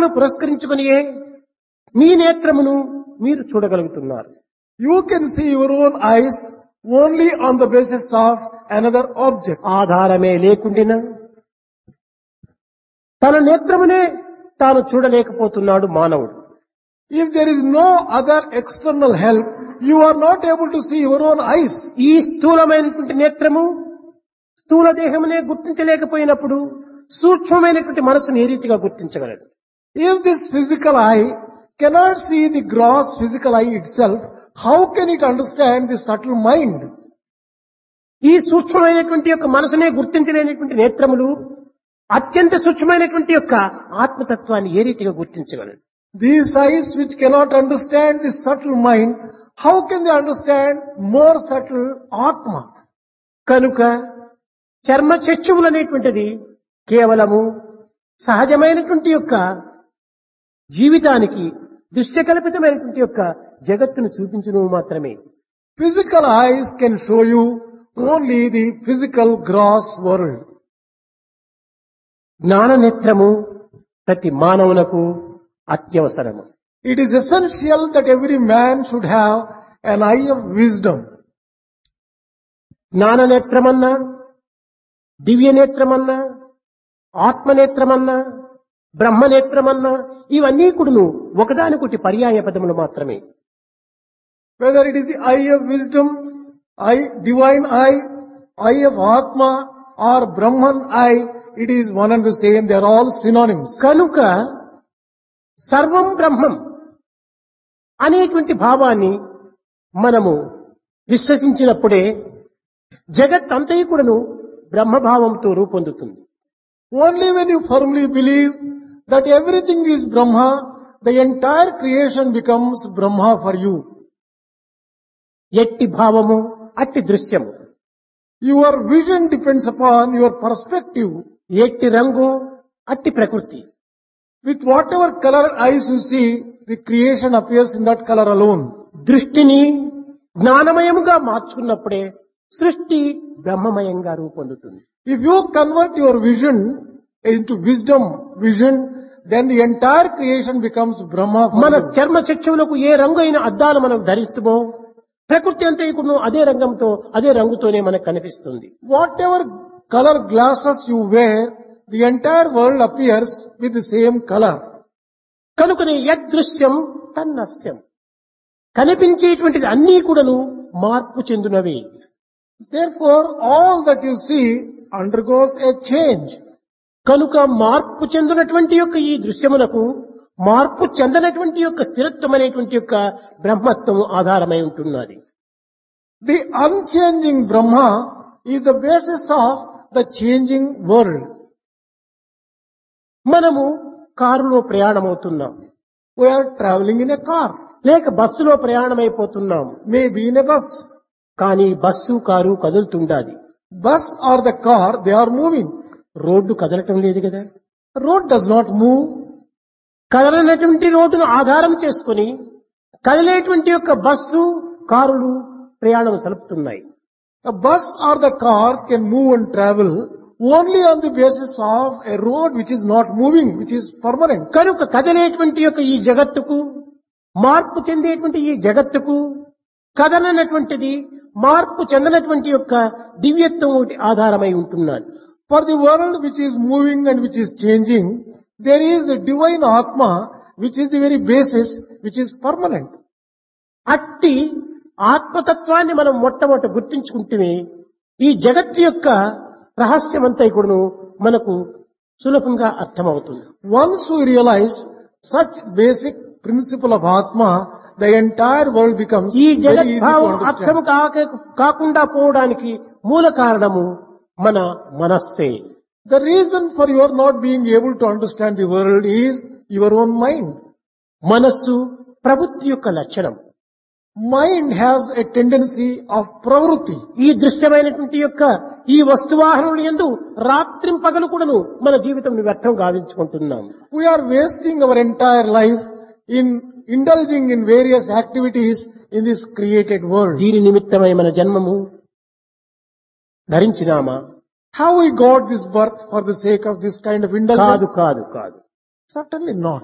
భావమును పురస్కరించుకునియే మీ నేత్రమును మీరు చూడగలుగుతున్నారు You can see your own eyes only on the basis of another object. ఆధారమే లేకుండినా తన నేత్రమునే తాను చూడలేకపోతున్నాడు మానవుడు If there is no other external help, you are not able to see your own eyes. ఈ స్థూలమైనటువంటి నేత్రము స్థూల దేహమునే గుర్తించలేకపోయినప్పుడు సూక్ష్మమైనటువంటి మనసును ఏ రీతిగా గుర్తించగలదు If this physical eye cannot see the gross physical eye itself, how can it understand the subtle mind? ఈ సూక్ష్మమైనటువంటి యొక్క మనసునే గుర్తించలేనటువంటి నేత్రములు అత్యంత సూక్ష్మమైనటువంటి యొక్క ఆత్మతత్వాన్ని ఏ రీతిగా గుర్తించగలదు These eyes which cannot understand the subtle mind, how can they understand more subtle Atma? కనుక చర్మ చచ్చువులు అనేటువంటిది కేవలము సహజమైనటువంటి యొక్క జీవితానికి దృశ్యకల్పితమైనటువంటి యొక్క జగత్తును చూపించును మాత్రమే Physical eyes can show you only the physical gross world. జ్ఞాన నేత్రము ప్రతి మానవునకు అత్యవసరము It is essential that every man should have an eye of wisdom. జ్ఞాన నేత్రమన్నా దివ్య నేత్రమన్నా ఆత్మనేత్రమన్నా బ్రహ్మనేత్రమన్నా ఇవన్నీ కూడాను ఒకదానికొకటి పర్యాయ పదములు మాత్రమే Whether it is the eye of wisdom, eye, divine eye, eye of Atma or Brahman eye, it is one and the same. They are all synonyms. కనుక సర్వం బ్రహ్మం అనేటువంటి భావాన్ని మనము విశ్వసించినప్పుడే జగత్ అంతయు కూడాను బ్రహ్మభావంతో రూపొందుతుంది Only when you firmly believe that everything is Brahma, the entire creation becomes Brahma for you. ఎట్టి భావము అట్టి దృశ్యము Your vision depends upon your perspective. ఎట్టి రంగు అట్టి ప్రకృతి With whatever color eyes you see, the creation appears in that color alone. దృష్టిని జ్ఞానమయముగా మార్చుకున్నప్పుడే సృష్టి బ్రహ్మమయంగా రూపొందుతుంది If you convert your vision into wisdom vision, then the entire creation becomes Brahma for మన you. చర్మ చక్షువులకు ఏ రంగు అయిన అద్దాలు మనం ధరిస్తామో ప్రకృతి అంతా ఇప్పుడు అదే రంగంతో అదే రంగుతోనే మనకు కనిపిస్తుంది Whatever color glasses you wear, the entire world appears with the same color. కనుకనే యదృశ్యం తన్నస్యం కనిపించేటువంటిది అన్నీ కూడాను మార్పు చెందినవి Therefore, all that you see undergoes a change. కనుక మార్పు చెందినటువంటి యొక్క ఈ దృశ్యములకు మార్పు చెందనటువంటి యొక్క స్థిరత్వం అనేటువంటి యొక్క బ్రహ్మత్వం ఆధారమై ఉంటున్నది The unchanging Brahma is the basis of the changing world. మనము కారులో ప్రయాణమవుతున్నాం We are traveling in a car, లేక బస్సులో ప్రయాణమైపోతున్నాం maybe in a bus. కానీ బస్సు కారు కదులుతుండాది Bus or the car, they are moving. Road కదలటం లేదు కదా Road does not move. కదలనటువంటి రోడ్డును ఆధారం చేసుకుని కదిలేటువంటి యొక్క బస్సు కారులు ప్రయాణం సలుపుతున్నాయి A bus or the car can move and travel only on the basis of a road which is not moving, which is permanent. కనుక కదిలేటువంటి యొక్క ఈ జగత్తుకు మార్పు చెందేటువంటి ఈ జగత్తుకు కదలనటువంటిది మార్పు చెందనటువంటి యొక్క దివ్యత్వం ఒకటి ఆధారమై ఉంటున్నది For the world which is moving and which is changing, there is the divine Atma which is the very basis which is permanent. అట్టి ఆత్మతత్వాన్ని మనం మొట్టమొదట గుర్తించుకుంటే ఈ జగత్తు యొక్క రహస్యమంతా కూడాను మనకు సులభంగా అర్థమవుతుంది Once we realize such basic principle of Atma, the entire world becomes ఈ very easy to జగద్భావం అర్థము understand. కాక కాకుండా పోవడానికి మూల కారణము మన మనస్సే The reason for your not being able to understand the world is your own mind. మనస్సు ప్రవృత్తి యొక్క లక్షణం Mind has a tendency of pravruti. ఈ దృశ్యమైనటువంటి యొక్క ఈ వస్తువాహనములు ఎందు రాత్రింపగలు కూడాను మన జీవితం వ్యర్థం గావించుకుంటున్నాం We are wasting our entire life in indulging in various activities in this created world. దీని నిమిత్తమై మన జన్మము ధరించినామా Have we got this birth for the sake of this kind of కాదు indulgence? కాదు కాదు Certainly not.